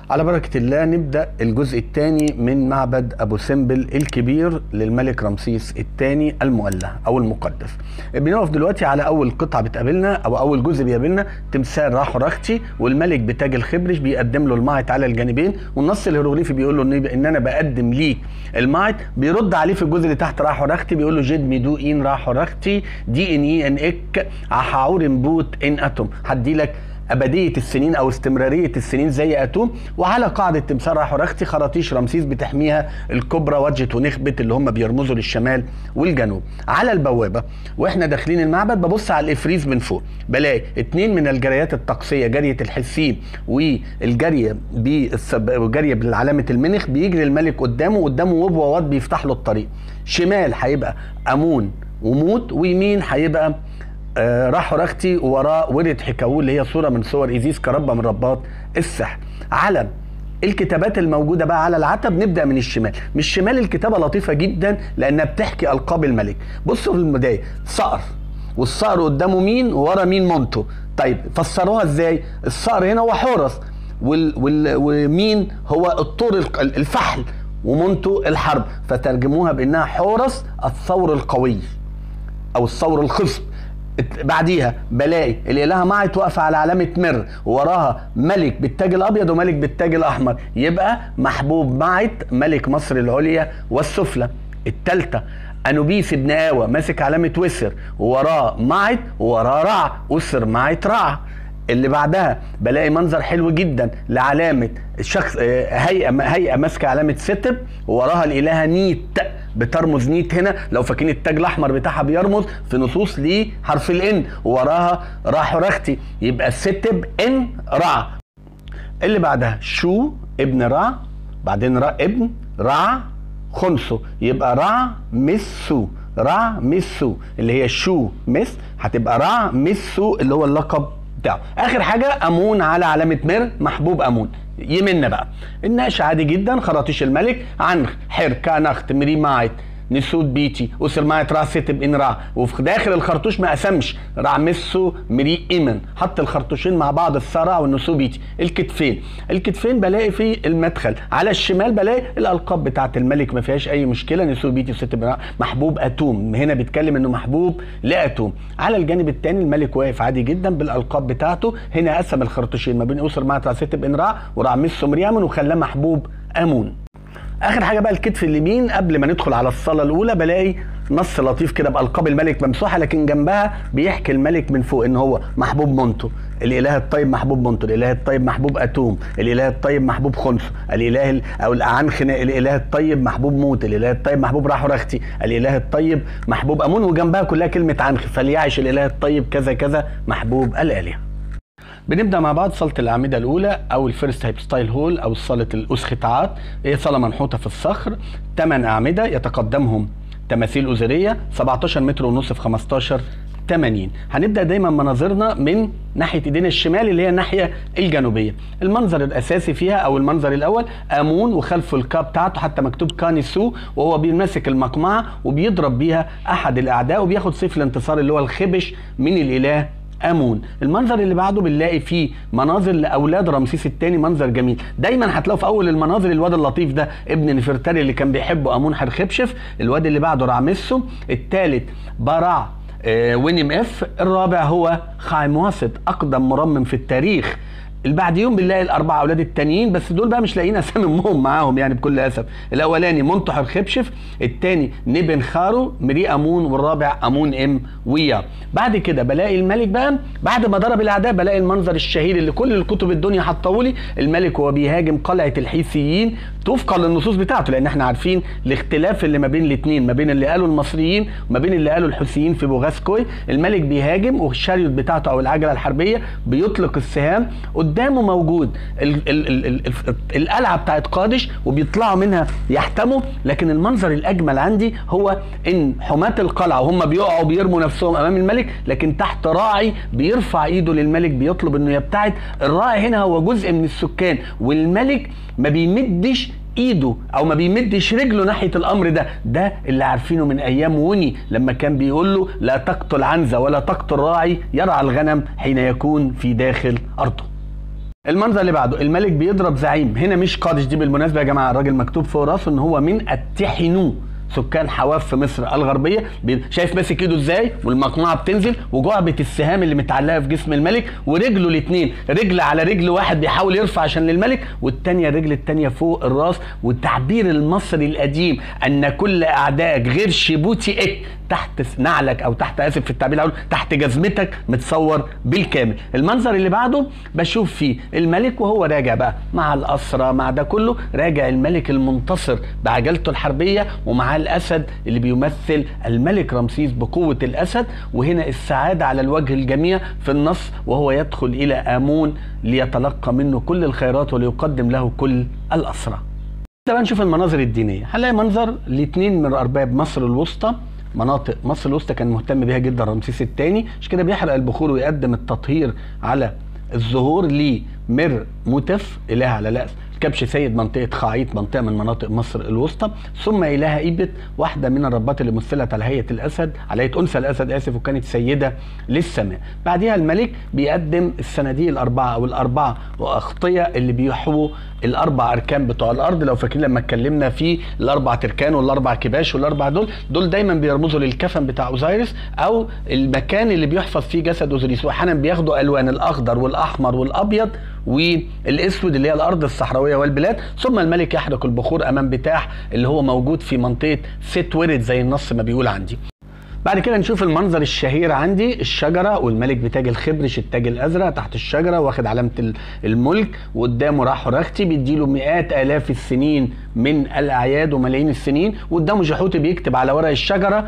على بركة الله نبدأ الجزء الثاني من معبد أبو سمبل الكبير للملك رمسيس الثاني المؤله أو المقدس بنقف دلوقتي على أول قطعة بتقابلنا أو أول جزء بيقابلنا تمثال راحو رختي والملك بتاج الخبرش بيقدم له المعط على الجانبين والنص الهيروغليفي بيقول له إن إن أنا بقدم ليه المعط بيرد عليه في الجزء اللي تحت راحو رختي بيقول له جد ميدو إن راحو رختي دي إن إي إن إك عحاور بوت إن أتوم هدي لك ابديه السنين او استمراريه السنين زي اتوم وعلى قاعده تمثال راحورختي خراطيش رمسيس بتحميها الكبرى وجهه ونخبت اللي هم بيرمزوا للشمال والجنوب على البوابه واحنا داخلين المعبد ببص على الافريز من فوق بلاقي اتنين من الجريات الطقسيه جريه الحسين والجريه بالسب... وجريه بالعلامه المنخ بيجري الملك قدامه قدامه وبوات بيفتح له الطريق شمال هيبقى امون وموت ويمين هيبقى آه راح رختي ووراه ورد حكاوول اللي هي صوره من صور ايزيس كربه من رباط السحر علم الكتابات الموجوده بقى على العتب نبدا من الشمال من الشمال الكتابه لطيفه جدا لانها بتحكي القاب الملك بصوا في البدايه صقر والصقر قدامه مين وورا مين مونتو طيب فسروها ازاي الصقر هنا هو حورس وال وال ومين هو الطور الفحل ومونتو الحرب فترجموها بانها حورس الثور القوي او الثور الخصب بعديها بلاقي الالهه معت واقفه على علامه مر ووراها ملك بالتاج الابيض وملك بالتاج الاحمر يبقى محبوب معت ملك مصر العليا والسفلى الثالثه انوبيس ابن اوى ماسك علامه وسر ووراه معت ووراه رع اسر معت رع اللي بعدها بلاقي منظر حلو جدا لعلامه شخص هيئه هيئه ماسكه علامه ستب ووراها الالهه نيت بترمز نيت هنا لو فاكرين التاج الاحمر بتاعها بيرمز في نصوص لحرف الان ووراها راح رختي يبقى الستب ان رع اللي بعدها شو ابن رع بعدين رع ابن رع خنسو يبقى رع مسو رع مسو اللي هي شو مس هتبقى رع مسو اللي هو اللقب بتاعه اخر حاجه امون على علامه مر محبوب امون يمنا بقى النقش عادي جدا خراطيش الملك عنخ حر كانخت مري مايت نسود بيتي اسر مايت را ستب ان را وفي داخل الخرطوش ما قسمش رع مسو مري ايمن حط الخرطوشين مع بعض السرع والنسو بيتي الكتفين الكتفين بلاقي في المدخل على الشمال بلاقي الالقاب بتاعه الملك ما فيهاش اي مشكله نسو بيتي وستب را محبوب اتوم هنا بيتكلم انه محبوب لاتوم على الجانب الثاني الملك واقف عادي جدا بالالقاب بتاعته هنا قسم الخرطوشين ما بين اسر مايت را ستب ان را ورع مسو مريامن وخلاه محبوب امون اخر حاجه بقى الكتف اليمين قبل ما ندخل على الصاله الاولى بلاقي نص لطيف كده بالقاب الملك ممسوحه لكن جنبها بيحكي الملك من فوق ان هو محبوب مونتو الاله الطيب محبوب مونتو الاله الطيب محبوب اتوم الاله الطيب محبوب خنسو الاله او الاعنخنا الاله الطيب محبوب موت الاله الطيب محبوب راحو رختي الاله الطيب محبوب امون وجنبها كلها كلمه عنخ فليعش الاله الطيب كذا كذا محبوب الالهه بنبدا مع بعض صاله الاعمده الاولى او الفيرست هايب ستايل هول او صاله الاسختعات هي صاله منحوته في الصخر ثمان اعمده يتقدمهم تماثيل ازريه 17 متر ونص في 15 80 هنبدا دايما مناظرنا من ناحيه ايدينا الشمال اللي هي الناحيه الجنوبيه المنظر الاساسي فيها او المنظر الاول امون وخلفه الكاب بتاعته حتى مكتوب كانيسو وهو بيمسك المقمعه وبيضرب بيها احد الاعداء وبياخد سيف الانتصار اللي هو الخبش من الاله امون المنظر اللي بعده بنلاقي فيه مناظر لاولاد رمسيس الثاني منظر جميل دايما هتلاقوا في اول المناظر الواد اللطيف ده ابن نفرتاري اللي كان بيحبه امون حرخبشف الواد اللي بعده رعمسو الثالث برع آه وينيم اف الرابع هو خايم واسط اقدم مرمم في التاريخ البعد يوم بنلاقي الاربع اولاد التانيين بس دول بقى مش لاقيين اسامي امهم معاهم يعني بكل اسف الاولاني منتحر خبشف الثاني نبن خارو مري امون والرابع امون ام ويا بعد كده بلاقي الملك بقى بعد ما ضرب الاعداء بلاقي المنظر الشهير اللي كل الكتب الدنيا حطاه لي الملك وهو بيهاجم قلعه الحيثيين وفقا للنصوص بتاعته لان احنا عارفين الاختلاف اللي ما بين الاثنين ما بين اللي قالوا المصريين وما بين اللي قالوا الحوثيين في بوغاسكوي الملك بيهاجم والشاريوت بتاعته او العجله الحربيه بيطلق السهام قدامه موجود ال ال ال ال القلعه بتاعت قادش وبيطلعوا منها يحتموا لكن المنظر الاجمل عندي هو ان حماة القلعه وهم بيقعوا بيرموا نفسهم امام الملك لكن تحت راعي بيرفع ايده للملك بيطلب انه يبتعد الراعي هنا هو جزء من السكان والملك ما بيمدش ايده او ما بيمدش رجله ناحيه الامر ده ده اللي عارفينه من ايام وني لما كان بيقول له لا تقتل عنزه ولا تقتل راعي يرعى الغنم حين يكون في داخل ارضه المنظر اللي بعده الملك بيضرب زعيم هنا مش قادش دي بالمناسبه يا جماعه الراجل مكتوب فوق راسه ان هو من التحنو سكان حواف في مصر الغربيه شايف ماسك ايده ازاي والمقنعه بتنزل وجعبه السهام اللي متعلقه في جسم الملك ورجله الاثنين رجل على رجل واحد بيحاول يرفع عشان للملك والثانيه الرجل الثانيه فوق الراس والتعبير المصري القديم ان كل اعدائك غير شبوتي اك تحت نعلك او تحت اسف في التعبير اقول تحت جزمتك متصور بالكامل المنظر اللي بعده بشوف فيه الملك وهو راجع بقى مع الاسرى مع ده كله راجع الملك المنتصر بعجلته الحربيه ومعاه الاسد اللي بيمثل الملك رمسيس بقوه الاسد وهنا السعاده على الوجه الجميع في النص وهو يدخل الى امون ليتلقى منه كل الخيرات وليقدم له كل الاسرى بقى نشوف المناظر الدينيه هنلاقي منظر لاثنين من ارباب مصر الوسطى مناطق مصر الوسطى كان مهتم بيها جدا رمسيس الثاني مش كده بيحرق البخور ويقدم التطهير على الظهور لمر متف اله على لاس كبش سيد منطقة خاعيط منطقة من مناطق مصر الوسطى ثم إلها إيبت واحدة من الربات اللي مثلت على هيئة الأسد على هيئة أنثى الأسد آسف وكانت سيدة للسماء بعدها الملك بيقدم الصناديق الأربعة أو الأربعة وأغطية اللي بيحووا الأربع أركان بتوع الأرض لو فاكرين لما اتكلمنا في الأربع تركان والأربع كباش والأربع دول دول دايما بيرمزوا للكفن بتاع أوزيرس أو المكان اللي بيحفظ فيه جسد أوزيريس وأحيانا بياخدوا ألوان الأخضر والأحمر والأبيض والاسود اللي هي الارض الصحراويه والبلاد ثم الملك يحرق البخور امام بتاح اللي هو موجود في منطقه ست ورد زي النص ما بيقول عندي بعد كده نشوف المنظر الشهير عندي الشجرة والملك بتاج الخبرش التاج الأزرق تحت الشجرة واخد علامة الملك وقدامه راح رختي بيديله مئات آلاف السنين من الأعياد وملايين السنين وقدامه جحوتي بيكتب على ورق الشجرة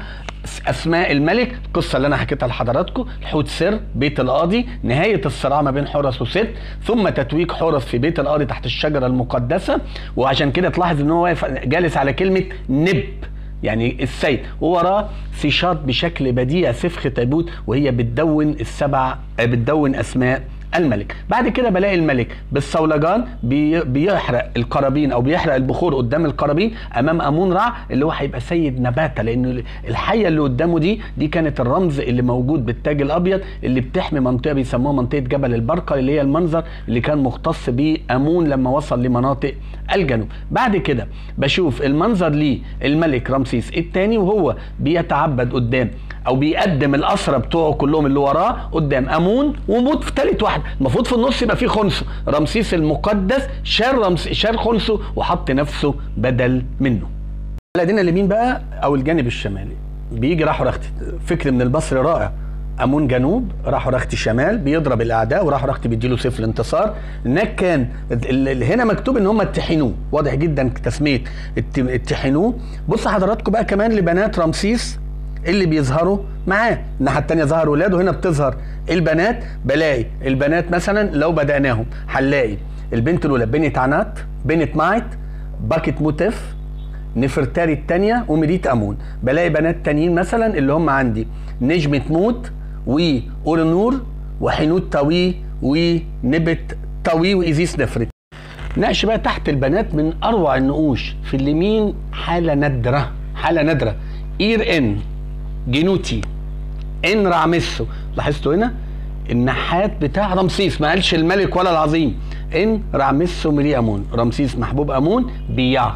اسماء الملك القصه اللي انا حكيتها لحضراتكم الحوت سر بيت القاضي نهايه الصراع ما بين حورس وست ثم تتويج حورس في بيت القاضي تحت الشجره المقدسه وعشان كده تلاحظ ان هو واقف جالس على كلمه نب يعني السيد ووراه سيشات بشكل بديع سفخ تابوت وهي بتدون السبع بتدون اسماء الملك بعد كده بلاقي الملك بالصولجان بي بيحرق القرابين او بيحرق البخور قدام القرابين امام امون رع اللي هو هيبقى سيد نباته لان الحيه اللي قدامه دي دي كانت الرمز اللي موجود بالتاج الابيض اللي بتحمي منطقه بيسموها منطقه جبل البرقه اللي هي المنظر اللي كان مختص بيه امون لما وصل لمناطق الجنوب بعد كده بشوف المنظر للملك رمسيس الثاني وهو بيتعبد قدام او بيقدم الاسرى بتوعه كلهم اللي وراه قدام امون وموت في ثالث واحد المفروض في النص يبقى في خنث رمسيس المقدس شال رمس شال خنثه وحط نفسه بدل منه على ايدينا اليمين بقى او الجانب الشمالي بيجي راحوا رختي فكر من البصري رائع امون جنوب راحوا رختي شمال بيضرب الاعداء وراحوا رختي بيديله سيف الانتصار هناك كان هنا مكتوب ان هم اتحنوه واضح جدا تسميه اتحنوه بص حضراتكم بقى كمان لبنات رمسيس اللي بيظهروا معاه الناحيه الثانيه ظهر ولاده هنا بتظهر البنات بلاقي البنات مثلا لو بداناهم هنلاقي البنت الاولى بنت عنات بنت مايت باكت موتف نفرتاري الثانيه ومريت امون بلاقي بنات تانيين مثلا اللي هم عندي نجمه موت واورنور وحنوت تاوي ونبت تاوي وايزيس نفرت نقش بقى تحت البنات من اروع النقوش في اليمين حاله نادره حاله نادره اير ان جنوتي ان رامسو لاحظتوا هنا النحات بتاع رمسيس ما قالش الملك ولا العظيم ان رامسو مري امون رمسيس محبوب امون بيا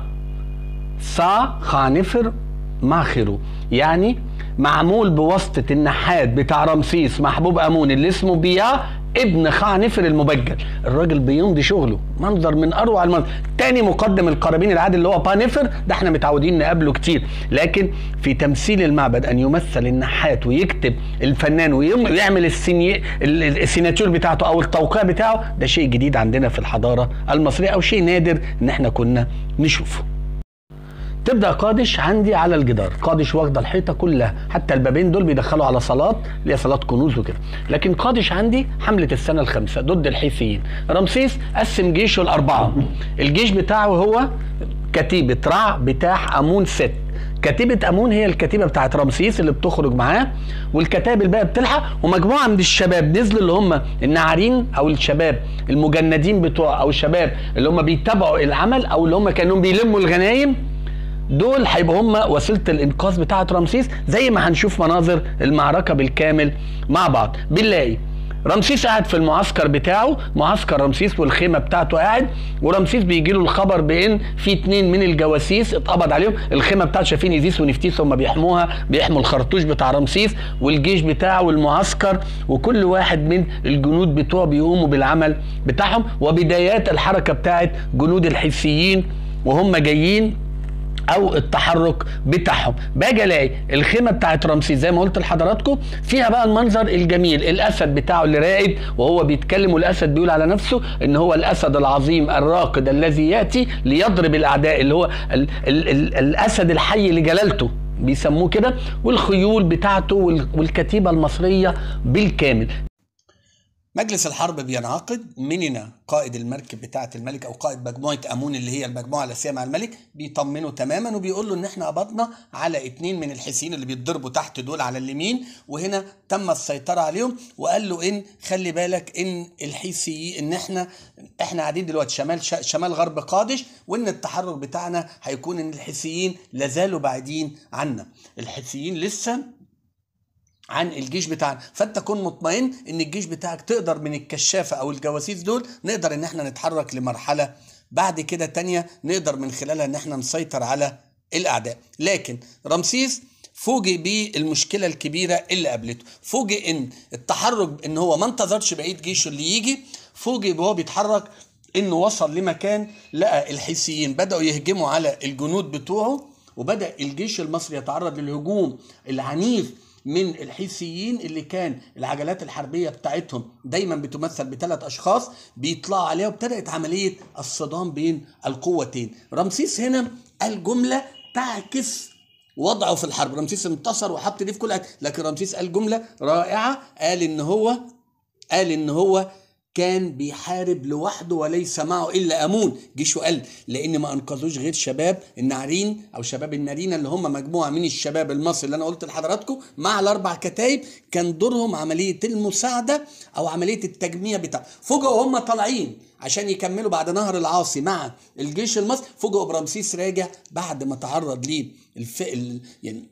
سا خانفر ماخرو يعني معمول بواسطة النحات بتاع رمسيس محبوب امون اللي اسمه بيا ابن خعنفر المبجل الراجل بيمضي شغله منظر من اروع المنظر تاني مقدم القرابين العادي اللي هو بانفر ده احنا متعودين نقابله كتير لكن في تمثيل المعبد ان يمثل النحات ويكتب الفنان ويعمل السيني السيناتور بتاعته او التوقيع بتاعه ده شيء جديد عندنا في الحضاره المصريه او شيء نادر ان احنا كنا نشوفه تبدا قادش عندي على الجدار قادش واخده الحيطه كلها حتى البابين دول بيدخلوا على صلاه اللي هي صلاه كنوز وكده لكن قادش عندي حمله السنه الخامسه ضد الحيثيين رمسيس قسم جيشه لاربعه الجيش بتاعه هو كتيبه رع بتاع امون ست كتيبة أمون هي الكتيبة بتاعت رمسيس اللي بتخرج معاه والكتائب الباقية بتلحق ومجموعة من الشباب نزلوا اللي هم النعارين أو الشباب المجندين بتوع أو الشباب اللي هم بيتابعوا العمل أو اللي هم كانوا بيلموا الغنايم دول هيبقوا هم وسيله الانقاذ بتاعه رمسيس زي ما هنشوف مناظر المعركه بالكامل مع بعض بنلاقي رمسيس قاعد في المعسكر بتاعه معسكر رمسيس والخيمه بتاعته قاعد ورمسيس بيجي له الخبر بان في اتنين من الجواسيس اتقبض عليهم الخيمه بتاعته شايفين ايزيس ونفتيس هم بيحموها بيحموا الخرطوش بتاع رمسيس والجيش بتاعه والمعسكر وكل واحد من الجنود بتوعه بيقوموا بالعمل بتاعهم وبدايات الحركه بتاعت جنود الحيثيين وهم جايين او التحرك بتاعهم باجي الاقي الخيمه بتاعت رمسيس زي ما قلت لحضراتكم فيها بقى المنظر الجميل الاسد بتاعه اللي راقد وهو بيتكلم والاسد بيقول على نفسه ان هو الاسد العظيم الراقد الذي ياتي ليضرب الاعداء اللي هو ال ال ال الاسد الحي لجلالته بيسموه كده والخيول بتاعته والكتيبه المصريه بالكامل مجلس الحرب بينعقد مننا قائد المركب بتاعه الملك او قائد مجموعه امون اللي هي المجموعه الاساسيه مع الملك بيطمنه تماما وبيقول له ان احنا قبضنا على اتنين من الحسين اللي بيتضربوا تحت دول على اليمين وهنا تم السيطره عليهم وقال له ان خلي بالك ان الحيثيين ان احنا احنا قاعدين دلوقتي شمال شمال غرب قادش وان التحرك بتاعنا هيكون ان الحيثيين لازالوا بعيدين عنا الحيثيين لسه عن الجيش بتاعنا فانت كن مطمئن ان الجيش بتاعك تقدر من الكشافه او الجواسيس دول نقدر ان احنا نتحرك لمرحله بعد كده تانية نقدر من خلالها ان احنا نسيطر على الاعداء لكن رمسيس فوجئ بالمشكلة الكبيرة اللي قابلته فوجئ ان التحرك ان هو ما انتظرش بقية جيشه اللي يجي فوجئ وهو بيتحرك انه وصل لمكان لقى الحيثيين بدأوا يهجموا على الجنود بتوعه وبدأ الجيش المصري يتعرض للهجوم العنيف من الحيثيين اللي كان العجلات الحربيه بتاعتهم دايما بتمثل بثلاث اشخاص بيطلعوا عليها وابتدات عمليه الصدام بين القوتين رمسيس هنا قال جمله تعكس وضعه في الحرب رمسيس انتصر وحط دي في كل لكن رمسيس قال جمله رائعه قال ان هو قال ان هو كان بيحارب لوحده وليس معه الا امون جيشه قال لان ما انقذوش غير شباب النعرين او شباب النارينا اللي هم مجموعه من الشباب المصري اللي انا قلت لحضراتكم مع الاربع كتايب كان دورهم عمليه المساعده او عمليه التجميع بتاعه فوجئوا هم طالعين عشان يكملوا بعد نهر العاصي مع الجيش المصري فوجئوا برمسيس راجع بعد ما تعرض ليه الف... يعني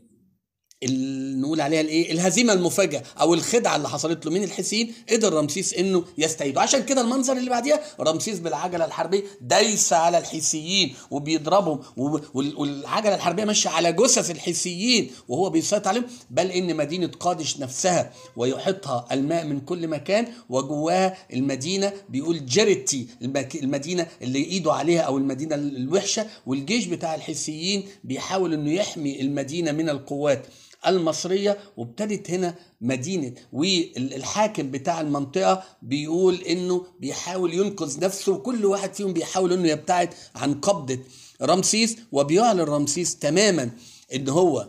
نقول عليها الايه الهزيمه المفاجاه او الخدعه اللي حصلت له من الحسين قدر رمسيس انه يستعيده عشان كده المنظر اللي بعديها رمسيس بالعجله الحربيه دايس على الحيثيين وبيضربهم والعجله الحربيه ماشيه على جثث الحيثيين وهو بيسيطر عليهم بل ان مدينه قادش نفسها ويحيطها الماء من كل مكان وجواها المدينه بيقول جريتي المدينه اللي ايده عليها او المدينه الوحشه والجيش بتاع الحيثيين بيحاول انه يحمي المدينه من القوات المصريه وابتدت هنا مدينه والحاكم بتاع المنطقه بيقول انه بيحاول ينقذ نفسه وكل واحد فيهم بيحاول انه يبتعد عن قبضه رمسيس وبيعلن رمسيس تماما ان هو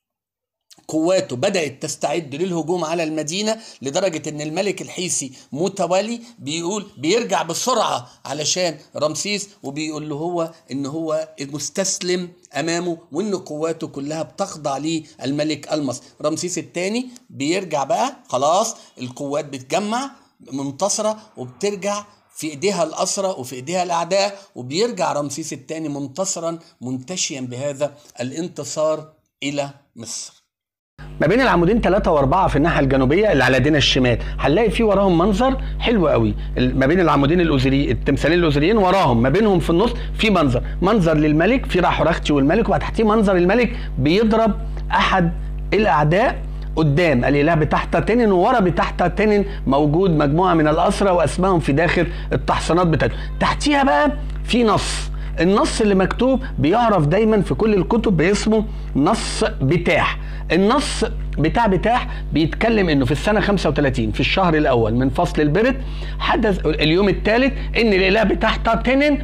قواته بدأت تستعد للهجوم على المدينة لدرجة ان الملك الحيسي متولي بيقول بيرجع بسرعة علشان رمسيس وبيقول له هو ان هو مستسلم امامه وان قواته كلها بتخضع للملك المصري رمسيس الثاني بيرجع بقى خلاص القوات بتجمع منتصرة وبترجع في ايديها الاسرى وفي ايديها الاعداء وبيرجع رمسيس الثاني منتصرا منتشيا بهذا الانتصار الى مصر ما بين العمودين ثلاثة وأربعة في الناحية الجنوبية اللي على ايدينا الشمال هنلاقي في وراهم منظر حلو قوي ما بين العمودين الأوزري التمثالين الأوزريين وراهم ما بينهم في النص في منظر منظر للملك في راحورختي والملك وبعد تحتيه منظر الملك بيضرب أحد الأعداء قدام الاله بتحت تنن وورا بتحت تنن موجود مجموعه من الاسرى واسمائهم في داخل التحصينات بتاعته تحتيها بقى في نص النص اللي مكتوب بيعرف دايما في كل الكتب باسمه نص بتاح النص بتاع بتاح بيتكلم انه في السنه 35 في الشهر الاول من فصل البرد حدث اليوم الثالث ان الاله بتاح تاتنن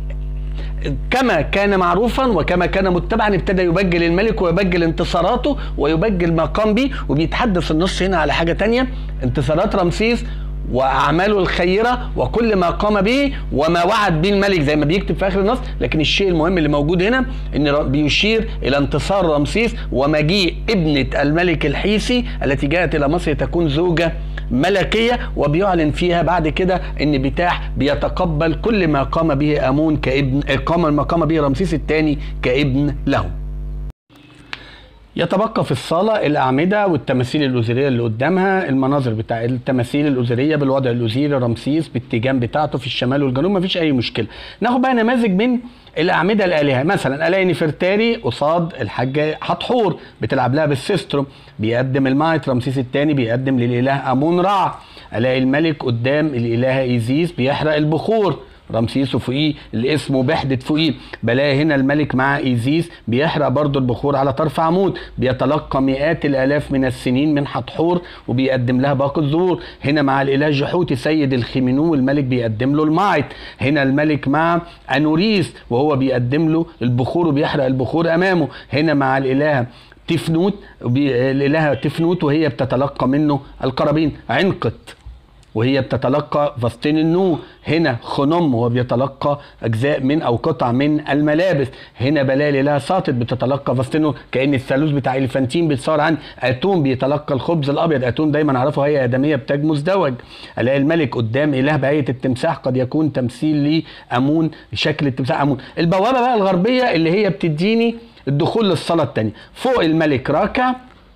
كما كان معروفا وكما كان متبعا ابتدى يبجل الملك ويبجل انتصاراته ويبجل ما قام به وبيتحدث النص هنا على حاجه تانية انتصارات رمسيس واعماله الخيره وكل ما قام به وما وعد به الملك زي ما بيكتب في اخر النص لكن الشيء المهم اللي موجود هنا ان بيشير الى انتصار رمسيس ومجيء ابنه الملك الحيسي التي جاءت الى مصر تكون زوجه ملكيه وبيعلن فيها بعد كده ان بتاح بيتقبل كل ما قام به امون كابن قام ما قام به رمسيس الثاني كابن له يتبقى في الصالة الأعمدة والتماثيل الأوزيرية اللي قدامها المناظر بتاع التماثيل الأوزيرية بالوضع الأوزيري رمسيس بالتيجان بتاعته في الشمال والجنوب مفيش أي مشكلة ناخد بقى نماذج من الأعمدة الآلهة مثلا ألاقي نفرتاري قصاد الحاج حتحور بتلعب لها بالسيستروم بيقدم المايت رمسيس الثاني بيقدم للإله أمون رع ألاقي الملك قدام الإله إيزيس بيحرق البخور رمسيس وفوقيه الاسم وبحدت فوقيه بلاقي هنا الملك مع ايزيس بيحرق برضه البخور على طرف عمود بيتلقى مئات الالاف من السنين من حتحور وبيقدم لها باقي الزهور هنا مع الاله جحوتي سيد الخيمينو الملك بيقدم له المايت هنا الملك مع انوريس وهو بيقدم له البخور وبيحرق البخور امامه هنا مع الاله تفنوت الالهه تفنوت وهي بتتلقى منه القرابين عنقت وهي بتتلقى فاستين النو هنا خنم وهو بيتلقى اجزاء من او قطع من الملابس هنا بلالي لها ساطت بتتلقى فاستينو كان الثالوث بتاع الفانتين بيتصور عن اتون بيتلقى الخبز الابيض اتون دايما اعرفه هي ادميه بتاج مزدوج الاقي الملك قدام اله بهيئه التمساح قد يكون تمثيل لامون شكل التمساح امون البوابه بقى الغربيه اللي هي بتديني الدخول للصلاه الثانيه فوق الملك راكع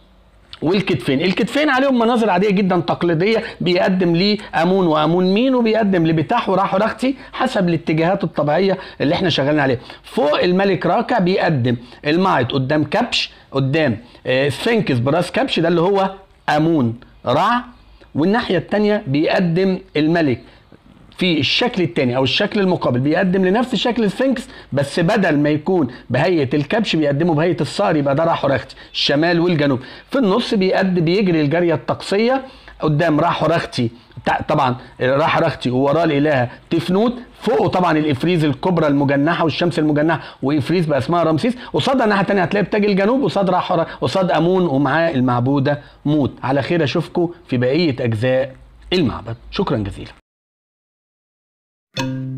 والكتفين الكتفين عليهم مناظر عاديه جدا تقليديه بيقدم لي امون وامون مين وبيقدم لبتاح وراح ورختي حسب الاتجاهات الطبيعيه اللي احنا شغالين عليها فوق الملك راكع بيقدم المايت قدام كبش قدام آه، سفنكس براس كبش ده اللي هو امون رع والناحيه الثانيه بيقدم الملك في الشكل الثاني او الشكل المقابل بيقدم لنفس شكل السفنكس بس بدل ما يكون بهيئه الكبش بيقدمه بهيئه الصقر يبقى ده راح ورختي الشمال والجنوب في النص بيقدم بيجري الجاريه الطقسيه قدام راح ورختي طبعا راح رختي ووراه الالهه تفنوت فوقه طبعا الافريز الكبرى المجنحه والشمس المجنحه وافريز بقى اسمها رمسيس قصادها الناحيه الثانيه هتلاقي بتاج الجنوب قصاد راح قصاد امون ومعاه المعبوده موت على خير اشوفكم في بقيه اجزاء المعبد شكرا جزيلا Thank you.